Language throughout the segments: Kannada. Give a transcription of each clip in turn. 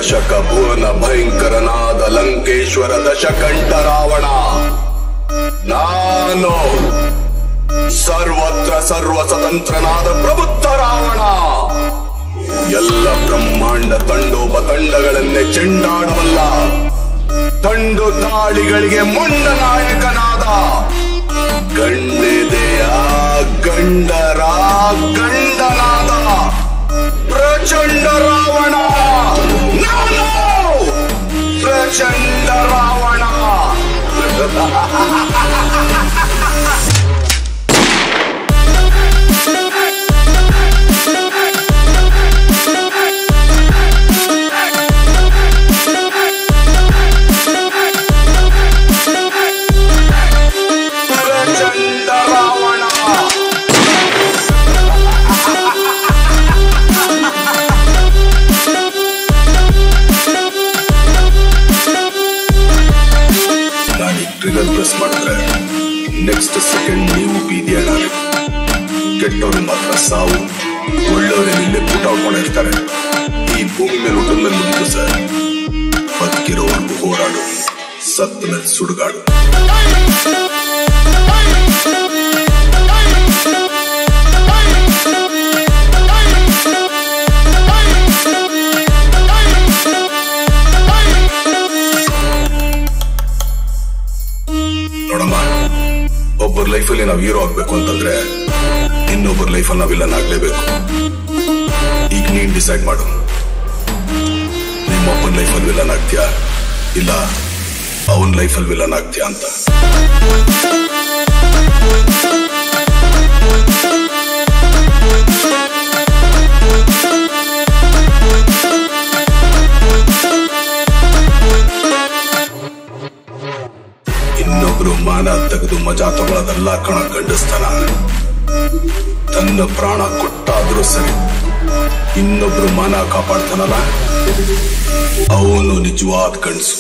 ದಶಕ ಭುವನ ಭಯಂಕರನಾದ ಲಂಕೇಶ್ವರ ದಶಕಂಠ ರಾವಣ ನಾನು ಸರ್ವತ್ರ ಸರ್ವ ಸ್ವತಂತ್ರನಾದ ಪ್ರಬುದ್ಧ ರಾವಣ ಎಲ್ಲ ಬ್ರಹ್ಮಾಂಡ ತಂಡೋಪ ತಂಡಗಳನ್ನೇ ಚೆಂಡಾಡಬಲ್ಲ ತಂಡು ತಾಳಿಗಳಿಗೆ ಮುಂಡ ನಾಯಕನಾದ ಗಂಡೆದೆಯ ಗಂಡರ ಗಂಡನಾದ ಪ್ರಚಂಡ ರಾವಣ ನಾನು ಪ್ರಚಂಡ ರಾವಣ ಪ್ರಚಂಡ ರಾವಣ ನಾನು ಟ್ರಿಗರ್ ಪ್ರೆಸ್ ಮಾಡಿದ್ರೆ ನೆಕ್ಸ್ಟ್ ಸೆಕೆಂಡ್ ನೀವು ಬೀದಿಯಾಗಿ ಕೆಟ್ಟವ್ರು ಮಾತ್ರ ಸಾವು ಒಳ್ಳೆಯವರೇ ನಿನ್ನೆ ಪುಟ ಇರ್ತಾರೆ ಈ ಭೂಮಿ ಮೇಲೆ ಹುಟ್ಟಿದ ಮೇಲೆ ಮುಗಿದು ಸರ್ ಬದುಕಿರೋವರೆಗೂ ಹೋರಾಡು ಸತ್ತ ಮೇಲೆ ಸುಡುಗಾಡು ನೋಡಮ್ಮ ಒಬ್ಬರ ಲೈಫಲ್ಲಿ ನಾವು ಹೀರೋ ಆಗ್ಬೇಕು ಅಂತಂದ್ರೆ ಇನ್ನೊಬ್ಬರ ಲೈಫಲ್ಲಿ ನಾವು ವಿಲನ್ ಆಗ್ಲೇಬೇಕು ಈಗ ನೀನ್ ಡಿಸೈಡ್ ಮಾಡು ನಿಮ್ಮೊಬ್ಬನ ಲೈಫಲ್ಲಿ ವಿಲನ್ ಆಗ್ತೀಯಾ ಇಲ್ಲ ಅವನ ಲೈಫಲ್ಲಿ ವಿಲನ್ ಆಗ್ತೀಯಾ ಅಂತ ಇನ್ನೊಬ್ರು ಮಾನ ತೆಗೆದು ಮಜಾ ತಗೊಳ್ಳೋದಲ್ಲ ಕಣ ಗಂಡಸ್ತನ ತನ್ನ ಪ್ರಾಣ ಕೊಟ್ಟಾದ್ರೂ ಸರಿ ಇನ್ನೊಬ್ರು ಮಾನ ಕಾಪಾಡ್ತಾನಲ್ಲ ಅವನು ನಿಜವಾದ ಗಂಡಸು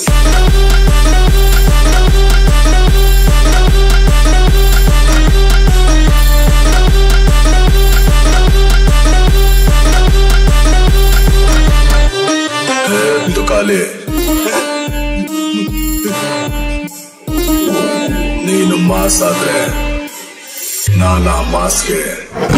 ತುಕಾಲೆ ನೀನು ಮಾಸ್ ಆದ್ರೆ ನಾನು ಆ ಮಾಸ್ಗೆ